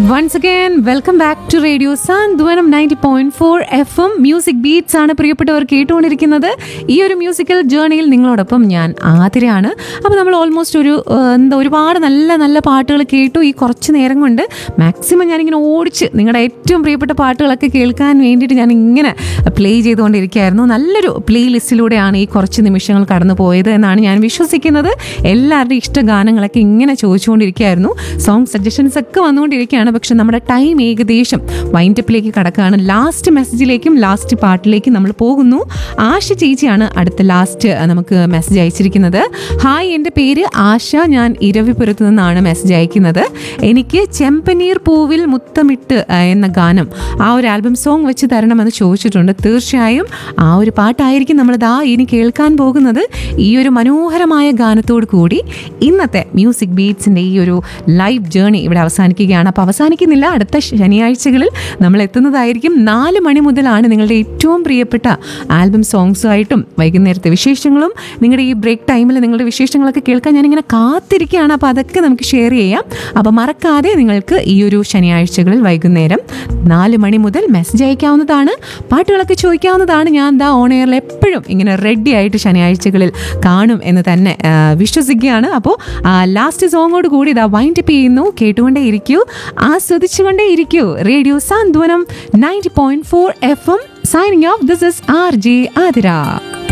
once again welcome back to radio Santhwanam ninety point four F M music beats ആണ് പ്രിയപ്പെട്ടവർ കേട്ടുകൊണ്ടിരിക്കുന്നത് ഈ ഒരു മ്യൂസിക്കൽ ജേർണിയിൽ നിങ്ങളോടൊപ്പം ഞാൻ ആതിരയാണ് അപ്പോൾ നമ്മൾ ഓൾമോസ്റ്റ് ഒരു ആ, എന്താ ഒരുപാട് നല്ല നല്ല പാട്ടുകൾ കേട്ടു ഈ കുറച്ച് നേരം കൊണ്ട് മാക്സിമം ഞാനിങ്ങനെ ഓടിച്ച് നിങ്ങളുടെ ഏറ്റവും പ്രിയപ്പെട്ട പാട്ടുകളൊക്കെ കേൾക്കാൻ വേണ്ടിയിട്ട് ഞാൻ ഇങ്ങനെ പ്ലേ ചെയ്തുകൊണ്ടിരിക്കുകയായിരുന്നു നല്ലൊരു പ്ലേ ലിസ്റ്റിലൂടെയാണ് ഈ കുറച്ച് നിമിഷങ്ങൾ കടന്നു പോയത് എന്നാണ് ഞാൻ വിശ്വസിക്കുന്നത് എല്ലാവരുടെയും ഇഷ്ട ഗാനങ്ങളൊക്കെ ഇങ്ങനെ ചോദിച്ചുകൊണ്ടിരിക്കുകയായിരുന്നു സോങ് സജഷൻസ് ഒക്കെ വന്നുകൊണ്ടിരിക്കുകയാണ് പക്ഷെ നമ്മുടെ ടൈം ഏകദേശം വൈൻഡപ്പിലേക്ക് കടക്കുകയാണ് ലാസ്റ്റ് മെസ്സേജിലേക്കും ലാസ്റ്റ് പാട്ടിലേക്കും നമ്മൾ പോകുന്നു ആശ ചേച്ചിയാണ് അടുത്ത ലാസ്റ്റ് നമുക്ക് മെസ്സേജ് അയച്ചിരിക്കുന്നത് ഹായ് എൻ്റെ പേര് ആശ ഞാൻ ഇരവിപുരത്ത് നിന്നാണ് മെസ്സേജ് അയക്കുന്നത് എനിക്ക് ചെമ്പനീർ പൂവിൽ മുത്തമിട്ട് ആ, എന്ന ഗാനം ആ ഒരു ആൽബം സോങ് വെച്ച് തരണമെന്ന് ചോദിച്ചിട്ടുണ്ട് തീർച്ചയായും ആ ഒരു പാട്ടായിരിക്കും നമ്മൾ ദാ ഇനി കേൾക്കാൻ പോകുന്നത് ഈ ഒരു മനോഹരമായ ഗാനത്തോട് കൂടി ഇന്നത്തെ മ്യൂസിക് ബീറ്റ്സിൻ്റെ ഈ ഒരു ലൈവ് ജേണി ഇവിടെ അവസാനിക്കുകയാണ് അപ്പോൾ അവസാനിക്കുന്നില്ല അടുത്ത ശനിയാഴ്ചകളിൽ നമ്മൾ എത്തുന്നതായിരിക്കും നാല് മണി മുതലാണ് നിങ്ങളുടെ ഏറ്റവും പ്രിയപ്പെട്ട ആൽബം സോങ്സുമായിട്ടും വൈകുന്നേരത്തെ വിശേഷങ്ങളും നിങ്ങളുടെ ഈ ബ്രേക്ക് ടൈമിൽ നിങ്ങളുടെ വിശേഷങ്ങളൊക്കെ കേൾക്കാൻ ഞാനിങ്ങനെ കാത്തിരിക്കുകയാണ് അപ്പോൾ അതൊക്കെ നമുക്ക് ഷെയർ ചെയ്യാം അപ്പോൾ മറക്കാതെ നിങ്ങൾക്ക് ഈ ഒരു ശനിയാഴ്ചകളിൽ വൈകുന്നേരം നാല് മണി മുതൽ മെസ്സേജ് അയക്കാവുന്നതാണ് പാട്ടുകളൊക്കെ ചോദിക്കാവുന്നതാണ് ഞാൻ ദാ ഓൺ എയറിൽ എപ്പോഴും ഇങ്ങനെ റെഡി ആയിട്ട് ശനിയാഴ്ചകളിൽ കാണും എന്ന് തന്നെ ആ, വിശ്വസിക്കുകയാണ് അപ്പോൾ ലാസ്റ്റ് സോങ്ങോട് കൂടി ഇതാ വൈൻഡ് അപ്പ് ചെയ്യുന്നു കേട്ടുകൊണ്ടേ ഇരിക്കൂ ആസ്വദിച്ചുകൊണ്ടേ ഇരിക്കൂ radio Santhwanam ninety point four F M signing off this is R J Athira